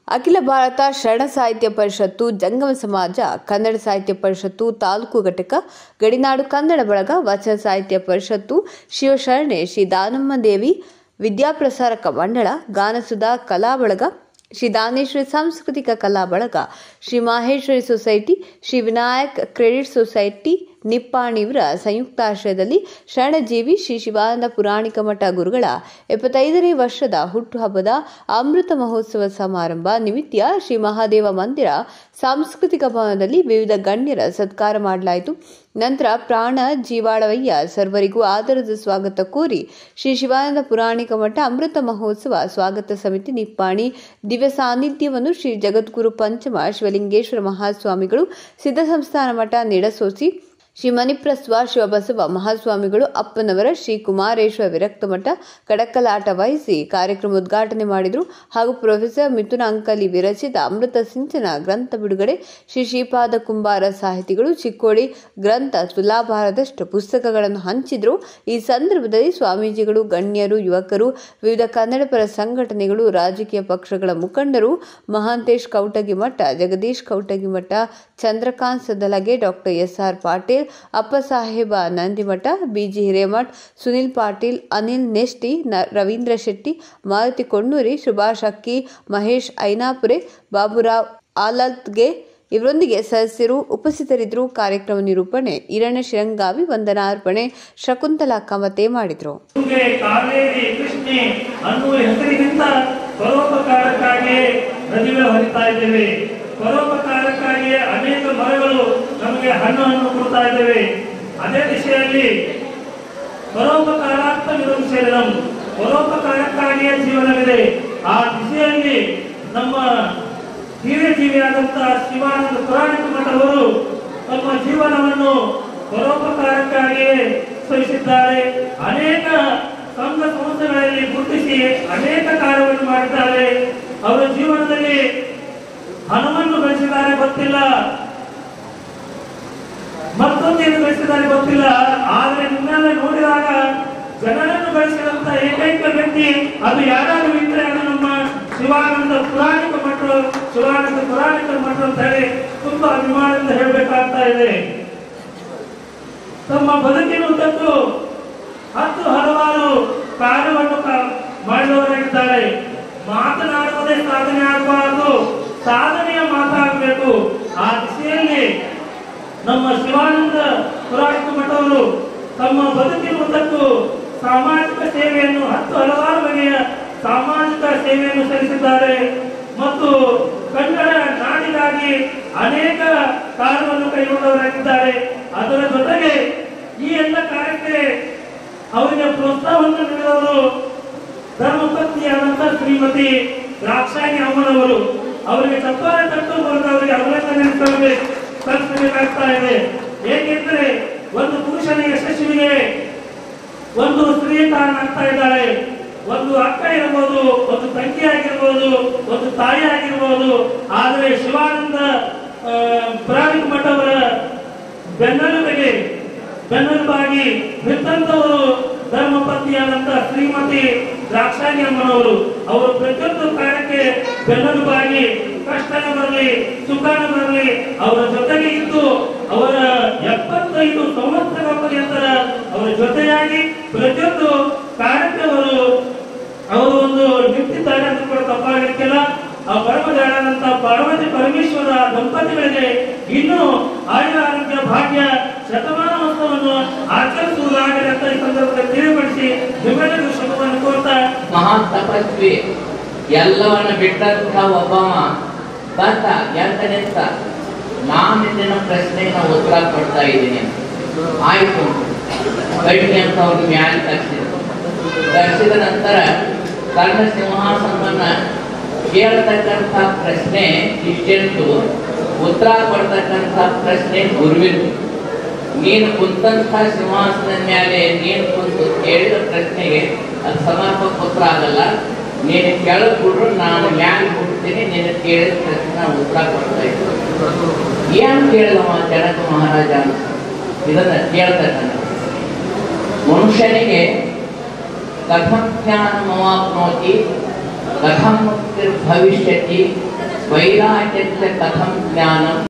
ಅಖಿಲ ಭಾರತ ಶರಣ ಸಾಹಿತ್ಯ ಪರಿಷತ್ತು ಜಂಗಮ ಸಮಾಜ ಕನ್ನಡ ಸಾಹಿತ್ಯ ಪರಿಷತ್ತು ತಾಲೂಕು ಘಟಕ ಗಡಿನಾಡು ಕನ್ನಡ ಬಳಗ ವಚನ ಸಾಹಿತ್ಯ ಪರಿಷತ್ತು ಶಿವಶರಣೆ ಶ್ರೀ ದಾನಮ್ಮ ದೇವಿ ವಿದ್ಯಾಪ್ರಸಾರಕ ಮಂಡಳ ಗಾನಸುಧಾ ಕಲಾ ಬಳಗ ಶ್ರೀ ದಾನೇಶ್ವರಿ ಸಾಂಸ್ಕೃತಿಕ ಕಲಾ ಬಳಗ Shri Maheshwari society Shri Vinayak credit society Nippani ಇವರ ಸಂಯುಕ್ತಾಶ್ರಯದಲ್ಲಿ ಶರಣಜೀವಿ ಶ್ರೀ ಶಿವಾನಂದ ಪುರಾಣಿಕ ಮಠ ಗುರುಗಳ ಎಪ್ಪತ್ತೈದನೇ ವರ್ಷದ ಹುಟ್ಟುಹಬ್ಬದ ಅಮೃತ ಮಹೋತ್ಸವ ಸಮಾರಂಭ ನಿಮಿತ್ತ ಶ್ರೀ ಮಹಾದೇವ ಮಂದಿರ ಸಾಂಸ್ಕೃತಿಕ ಭವನದಲ್ಲಿ ವಿವಿಧ ಗಣ್ಯರ ಸತ್ಕಾರ ಮಾಡಲಾಯಿತು ನಂತರ ಪ್ರಾಣ ಜೀವಾಳವಯ್ಯ ಸರ್ವರಿಗೂ ಆದರದ ಸ್ವಾಗತ ಕೋರಿ ಶ್ರೀ ಶಿವಾನಂದ ಪುರಾಣಿಕ ಮಠ ಅಮೃತ ಮಹೋತ್ಸವ ಸ್ವಾಗತ ಸಮಿತಿ ನಿಪ್ಪಾಣಿ ದಿವ್ಯ ಸಾನ್ನಿಧ್ಯವನ್ನು ಶ್ರೀ ಜಗದ್ಗುರು ಪಂಚಮ ಶಿವಲಿಂಗೇಶ್ವರ ಮಹಾಸ್ವಾಮಿಗಳು ಸಿದ್ಧ ಸಂಸ್ಥಾನ ಮಠ ನಿಡಸೋಸಿ ಶ್ರೀ ಮಣಿಪ್ರಸ್ವ ಶಿವಬಸವ ಮಹಾಸ್ವಾಮಿಗಳು ಅಪ್ಪನವರ ಶ್ರೀ ಕುಮಾರೇಶ್ವರ ವಿರಕ್ತ ಮಠ ಕಡಕಲಾಟ ವಹಿಸಿ ಕಾರ್ಯಕ್ರಮ ಉದ್ಘಾಟನೆ ಮಾಡಿದರು ಹಾಗೂ ಪ್ರೊಫೆಸರ್ ಮಿಥುನ ಅಂಕಲಿ ವಿರಚಿತ ಅಮೃತ ಸಿಂಚನ ಗ್ರಂಥ ಬಿಡುಗಡೆ ಶ್ರೀ ಶ್ರೀಪಾದ ಕುಂಬಾರ ಸಾಹಿತಿಗಳು ಚಿಕ್ಕೋಡಿ ಗ್ರಂಥ ತುಲಾಭಾರದಷ್ಟು ಪುಸ್ತಕಗಳನ್ನು ಹಂಚಿದ್ರು ಈ ಸಂದರ್ಭದಲ್ಲಿ ಸ್ವಾಮೀಜಿಗಳು ಗಣ್ಯರು ಯುವಕರು ವಿವಿಧ ಕನ್ನಡಪರ ಸಂಘಟನೆಗಳು ರಾಜಕೀಯ ಪಕ್ಷಗಳ ಮುಖಂಡರು ಮಹಾಂತೇಶ್ ಕೌಟಗಿ ಮಠ Jagadish Koutagi Math Chandrakant Sadalage doctor S R Patil Appasaheb Nandimath BG Hiremath Sunil Patil Anil Nesti ನ ರವೀಂದ್ರ ಶೆಟ್ಟಿ ಮಾರುತಿ ಕೊಣ್ಣೂರಿ ಸುಭಾಷ್ ಅಕ್ಕಿ ಮಹೇಶ್ ಐನಾಪುರೆ ಬಾಬುರಾವ್ ಆಲತ್ಗೆ ಇವರೊಂದಿಗೆ ಸದಸ್ಯರು ಉಪಸ್ಥಿತರಿದ್ದರು ಕಾರ್ಯಕ್ರಮ ನಿರೂಪಣೆ ಈರಣ್ಣ ಶಿರಂಗಾವಿ ವಂದನಾರ್ಪಣೆ ಶಕುಂತಲಾ ಕಮತೆ ಮಾಡಿದರು ತುಂಗೆ ಕಾವೇರಿ ಕೃಷ್ಣೆ ಅನ್ನುವ ಹೆಸರಿನಿಂದ ಪರೋಪಕಾರಕ್ಕಾಗಿ ನದಿಗಳು ಹರಿತಾ ಇದ್ದೇವೆ ಪರೋಪಕಾರಕ್ಕಾಗಿ ಅನೇಕ ಮರಗಳು ನಮಗೆ ಹಣ್ಣನ್ನು ಕೊಡ್ತಾ ಇದ್ದೇವೆ ಅದೇ ದಿಶೆಯಲ್ಲಿ ಪರೋಪಕಾರಾರ್ಥ ವಿರುದ್ಧ ಸೇರಿದಂ ಪರೋಪಕಾರಕ್ಕಾಗಿಯೇ ಜೀವನವಿದೆ ಆ ದಿಶೆಯಲ್ಲಿ ನಮ್ಮ ಹಿರಿಯ ಜೀವಿಯಾದಂತಹ ಶಿವಾನಂದ ಪುರಾಣಿಕ ಮಠವರು ತಮ್ಮ ಜೀವನವನ್ನು ಪರೋಪಕಾರಕ್ಕಾಗಿಯೇ ಸವಿಸಿದ್ದಾರೆ ಅನೇಕ ಸಂಘ ಸಂಸ್ಥೆಗಳಲ್ಲಿ ಗುರುತಿಸಿ ಅನೇಕ ಕಾರ್ಯವನ್ನು ಮಾಡಿದ್ದಾರೆ ಅವರ ಜೀವನದಲ್ಲಿ ಹಣವನ್ನು ಗಳಿಸಿದ್ದಾರೆ ಗೊತ್ತಿಲ್ಲ ಮತ್ತೊಂದೇನು ಗಳಿಸಿದ್ದಾರೆ ಗೊತ್ತಿಲ್ಲ ಆದರೆ ನಿನ್ನೆಲ್ಲ ನೋಡಿದಾಗ ಜನರನ್ನು ಗಳಿಸಿದಂತ ಏಕೈಕ ವ್ಯಕ್ತಿ ಅದು ಯಾರಾದ್ರೂ ಇದ್ರೆ ಅದು ನಮ್ಮ ಶಿವಾನಂದ ಪುರಾಣಿಕ ಮಠ ಶಿವಾನಂದ ಪುರಾಣಿಕ ಮಠ ಅಂತ ಹೇಳಿ ತುಂಬಾ ಅಭಿಮಾನದಿಂದ ಹೇಳಬೇಕಾಗ್ತಾ ಇದೆ ತಮ್ಮ ಬದುಕಿನ ಉದ್ದಕ್ಕೂ ಹತ್ತು ಹಲವಾರು ಕಾರ್ಯವನ್ನು ಕ- ಮಾಡಿದವರಾಗಿದ್ದಾರೆ ಮಾತನಾಡುವುದೇ ಸಾಧನೆ ಆಗಬಾರದು ಸಾಧನೆಯ ಮಾತಾಗಬೇಕು ಆ ದಿಶೆಯಲ್ಲಿ ನಮ್ಮ ಶಿವಾನಂದ ಪುರಾಣಿಕ ಮಠವರು ತಮ್ಮ ಬದುಕಿನ ಉದ್ದಕ್ಕೂ ಸಾಮಾಜಿಕ ಸೇವೆಯನ್ನು ಹತ್ತು ಹಲವಾರು ಬಗೆಯ ಸಾಮಾಜಿಕ ಸೇವೆಯನ್ನು ಸಲ್ಲಿಸಿದ್ದಾರೆ ಮತ್ತು ಕನ್ನಡ ನಾಡಿಗಾಗಿ ಅನೇಕ ಕಾರ್ಯವನ್ನು ಕೈಗೊಂಡವರಾಗಿದ್ದಾರೆ ಅದರ ಜೊತೆಗೆ ಈ ಎಲ್ಲ ಕಾರ್ಯಕ್ಕೆ ಅವರಿಗೆ ಪ್ರೋತ್ಸಾಹವನ್ನು ನೀಡಿದವರು ಧರ್ಮಪತ್ನಿಯಾದಂತಹ ಶ್ರೀಮತಿ ದ್ರಾಕ್ಷಾಣಿ ಅಮ್ಮನವರು ಅವರಿಗೆ ಚಪ್ಪಾಳೆ ತಟ್ಟು ಮೂಲಕ ಅವರಿಗೆ ಅಭಿನಂದನೆ ಸಲ್ಲಬೇಕು ಸಲ್ಲಿಸಬೇಕಾಗ್ತಾ ಇದೆ ಏಕೆಂದರೆ ಒಂದು ಪುರುಷನ ಯಶಸ್ವಿಗೆ ಒಂದು ಸ್ತ್ರೀ ಕಾರಣಾಗ್ತಾ ಇದ್ದಾಳೆ ಒಂದು ಅಕ್ಕ ಇರ್ಬೋದು ಒಂದು ತಂಗಿ ಆಗಿರ್ಬೋದು ಒಂದು ತಾಯಿ ಆಗಿರ್ಬೋದು ಆದರೆ ಶಿವಾನಂದ ಆ, ಪುರಾಣಿಕ ಮಠವರ ಬೆನ್ನೆಲುಬಿಗೆ ಬೆನ್ನೆಲುಬಾಗಿ ನಿಂತಂತವರು ಧರ್ಮಪತ್ನಿಯಾದಂತಹ ಶ್ರೀಮತಿ ದ್ರಾಕ್ಷಾಣಿ ಅಮ್ಮನವರು ಅವರು ಪ್ರತಿಯೊಂದು ಕಾರ್ಯಕ್ಕೆ ಬೆನ್ನೆಲುಬಾಗಿ ಕಷ್ಟನ ಬರಲಿ ಸುಖನ ಬರಲಿ ಅವರ ಜೊತೆಗೆ ಇದ್ದು ಅವರ ಎಪ್ಪತ್ತೈದು ಸಂವತ್ಸರಗಳ ಪರ್ಯಂತರ ಅವರ ಜೊತೆಯಾಗಿ ಪ್ರತಿಯೊಂದು ಕಾರ್ಯಕ್ಕೆ ಅವರು ಅವರು ಒಂದು ನಿಂತಿದ್ದಾರೆ ಅಂತ ಕೂಡ ತಪ್ಪಾಗಲಿಕ್ಕಿಲ್ಲ ಆ ಪರಮಜಾಡಂತ ಪಾರ್ವತಿ ಪರಮೇಶ್ವರ ದಂಪತಿಗಳಿಗೆ ಇನ್ನೂ ಆಯುರ ಆರೋಗ್ಯ ಭಾಗ್ಯ ಶತಮಾನೋತ್ಸವವನ್ನು ಆಚರಿಸುವುದಾಗಲಿ ಅಂತ ಈ ಸಂದರ್ಭದಲ್ಲಿ ತಿಳಿಪಡಿಸಿ ನಿಮ್ಮೆಲ್ಲರಿಗೂ ಶುಭವನ್ನು ಕೋರ್ತಾ ಮಹಾ ತಪಸ್ವಿ ಎಲ್ಲವನ್ನ ಬಿಟ್ಟಂತ ಒಬ್ಬವ ಬಂದ ಎಂತ ನಿಂತ ನಾನು ನಿನ್ನ ಪ್ರಶ್ನೆಗೆ ನಾವು ಉತ್ತರ ಕೊಡ್ತಾ ಇದ್ದೀನಿ ಆಯ್ತು ಗಟ್ಟಿ ಅಂತ ಅವ್ರ ಮ್ಯಾಲೆ ತರಿಸಿದ ತರಿಸಿದ ನಂತರ ಕರ್ಣ ಸಿಂಹಾಸನವನ್ನ ಕೇಳ್ತಕ್ಕಂಥ ಪ್ರಶ್ನೆ ಇಷ್ಟೆಂಟು ಉತ್ತರ ಕೊಡ್ತಕ್ಕಂಥ ಪ್ರಶ್ನೆ ಗುರುವಿನ ನೀನು ಕುಂತಂಥ ಸಿಂಹಾಸನದ ಮೇಲೆ ನೀನು ಕುಂತು ಕೇಳಿದ ಪ್ರಶ್ನೆಗೆ ಅದು ಸಮರ್ಪಕ ಉತ್ತರ ಆಗಲ್ಲ ನೀನು ಕೆಳಗೆ ಬಿಡ್ರು ನಾನು ಮ್ಯಾಲೆ ಬಿಡ್ತೀನಿ ನೀನು ಕೇಳಿದ ಪ್ರಶ್ನೆ ನಾನು ಉತ್ತರ ಕೊಡ್ತಾ ಇದ್ದೀನಿ ಏನು ಕೇಳಿದವ ಜನಕ ಮಹಾರಾಜ ಇದನ್ನ ಕೇಳ್ತಕ್ಕಂಥ ಮನುಷ್ಯನಿಗೆ ಕಥಂ ಜ್ಞಾನಮವಾಪ್ನೋತಿ कथं मुक्तिर्भविष्यति वैराग्यस्य कथं ज्ञानं